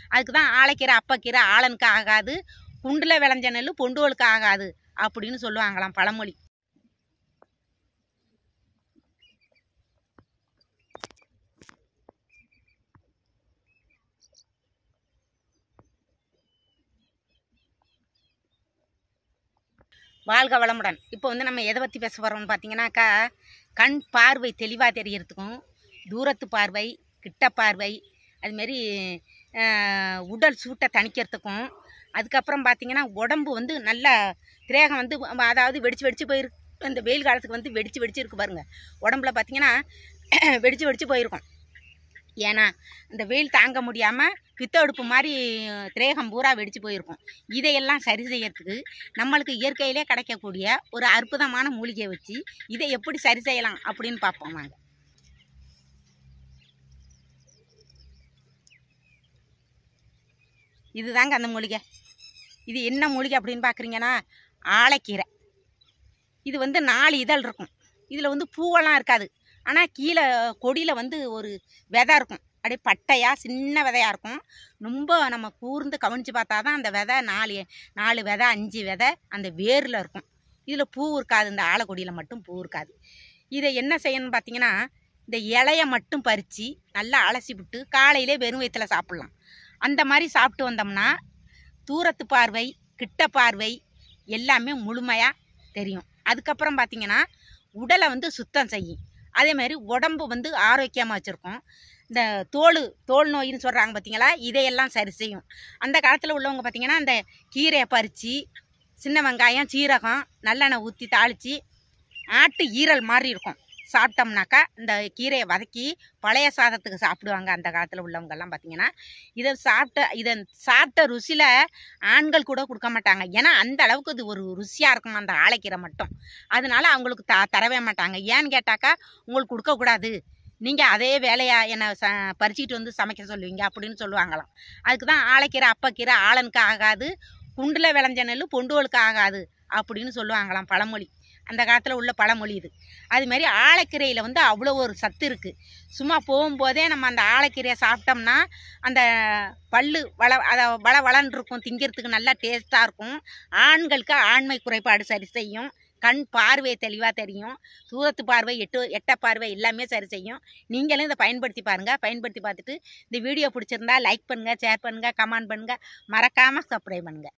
அதுக்கு தான் ஆளைக்கீரை அப்பக்கீரை ஆளனுக்கு ஆகாது குண்டில் விளைஞ்ச நெல் பொண்டுவலுக்கு ஆகாது அப்படின்னு சொல்லுவாங்களாம் பழமொழி வாழ்க வளமுடன் இப்போ வந்து நம்ம எதை பற்றி பேச போகிறோம்னு பார்த்தீங்கன்னாக்கா கண் பார்வை தெளிவாக தெரியறதுக்கும் தூரத்து பார்வை கிட்ட பார்வை அதுமாரி ஆஹ், உடல் சூட்டை தணிக்கிறதுக்கும் அதுக்கப்புறம் பார்த்தீங்கன்னா உடம்பு வந்து நல்லா திரேகம் வந்து அ- அதாவது வெடிச்சு வெடிச்சு போயிருக்கு இந்த வெயில் காலத்துக்கு வந்து வெடிச்சு வெடிச்சு இருக்கு பாருங்க உடம்புல பார்த்தீங்கன்னா வெடிச்சு வெடிச்சு போயிருக்கும் ஏன்னா இந்த வெயில் தாங்க முடியாமல் பித்த அடுப்பு மாதிரி திரேகம் பூரா வெடிச்சு போயிருக்கும் இதையெல்லாம் சரி செய்யறதுக்கு நம்மளுக்கு இயற்கையிலே கிடைக்கக்கூடிய ஒரு அற்புதமான மூலிகையை வச்சு இதை எப்படி சரி செய்யலாம் அப்படின்னு பார்ப்போம் வாங்க இதுதாங்க அந்த மூலிகை இது என்ன மூலிகை அப்படின்னு பார்க்குறீங்கன்னா ஆளைக்கீரை இது வந்து நாலு இதழ் இருக்கும் இதில் வந்து பூவெல்லாம் இருக்காது ஆனால் கீழே கொடியில் வந்து ஒரு விதை இருக்கும் அப்படியே பட்டையாக சின்ன விதையாக இருக்கும் ரொம்ப நம்ம கூர்ந்து கவனித்து பார்த்தா தான் அந்த விதை நாலு நாலு விதை அஞ்சு விதை அந்த வேரில் இருக்கும் இதில் பூ இருக்காது இந்த ஆலக்கொடியில் மட்டும் பூ இருக்காது இதை என்ன செய்யணும்னு பார்த்தீங்கன்னா இந்த இலைய மட்டும் பறித்து நல்லா அலசி விட்டு காலையிலே வெறும் வயிற்றுல சாப்பிட்லாம் அந்த மாதிரி சாப்பிட்டு வந்தோம்னா தூரத்து பார்வை கிட்ட பார்வை எல்லாமே முழுமையாக தெரியும் அதுக்கப்புறம் பார்த்தீங்கன்னா உடலை வந்து சுத்தம் செய்யும் அதே மாதிரி உடம்பு வந்து ஆரோக்கியமாக வச்சுருக்கும் இந்த தோல் தோல் நோயின்னு சொல்கிறாங்க பார்த்தீங்களா இதையெல்லாம் சரி செய்யும் அந்த காலத்தில் உள்ளவங்க பார்த்தீங்கன்னா அந்த கீரையை பறித்து சின்ன வெங்காயம் சீரகம் நல்லெண்ணெய் ஊற்றி தாளித்து ஆட்டு ஈரல் மாதிரி இருக்கும் சாப்பிட்டோம்னாக்கா இந்த கீரையை வதக்கி பழைய சாதத்துக்கு சாப்பிடுவாங்க அந்த காலத்தில் உள்ளவங்கெல்லாம் பார்த்தீங்கன்னா இதை சாப்பிட்ட இதை சாப்பிட்ட ருசியில் ஆண்கள் கூட கொடுக்க மாட்டாங்க ஏன்னா அந்த அளவுக்கு இது ஒரு ருசியாக இருக்கும் அந்த ஆளைக்கீரை மட்டும் அதனால அவங்களுக்கு த தரவே மாட்டாங்க ஏன்னு கேட்டாக்கா உங்களுக்கு கொடுக்கக்கூடாது நீங்கள் அதே வேலையா என்னை ச பறிச்சுக்கிட்டு வந்து சமைக்க சொல்லுவீங்க அப்படின்னு சொல்லுவாங்களாம் அதுக்கு தான் ஆளைக்கீரை அப்பக்கீரை ஆளனுக்கு ஆகாது குண்டில் விளைஞ்ச நெல் பொண்டுவலுக்கு ஆகாது அப்படின்னு சொல்லுவாங்களாம் பழமொழி அந்த காலத்தில் உள்ள பழமொழி இது அதுமாரி ஆளைக்கீரையில் வந்து அவ்வளோ ஒரு சத்து இருக்குது சும்மா போகும்போதே நம்ம அந்த ஆளைக்கீரையை சாப்பிட்டோம்னா அந்த பல்லு வள அதை வள வளன்னு இருக்கும் திங்கிறதுக்கு நல்லா டேஸ்ட்டாக இருக்கும் ஆண்களுக்கு ஆண்மை குறைபாடு சரி செய்யும் கண் பார்வை தெளிவாக தெரியும் தூரத்து பார்வை எட்டு எட்ட பார்வை எல்லாமே சரி செய்யும் நீங்களும் இதை பயன்படுத்தி பாருங்கள் பயன்படுத்தி பார்த்துட்டு இந்த வீடியோ பிடிச்சிருந்தா லைக் பண்ணுங்கள் ஷேர் பண்ணுங்கள் கமெண்ட் பண்ணுங்கள் மறக்காமல் சப்ஸ்கிரைப் பண்ணுங்கள்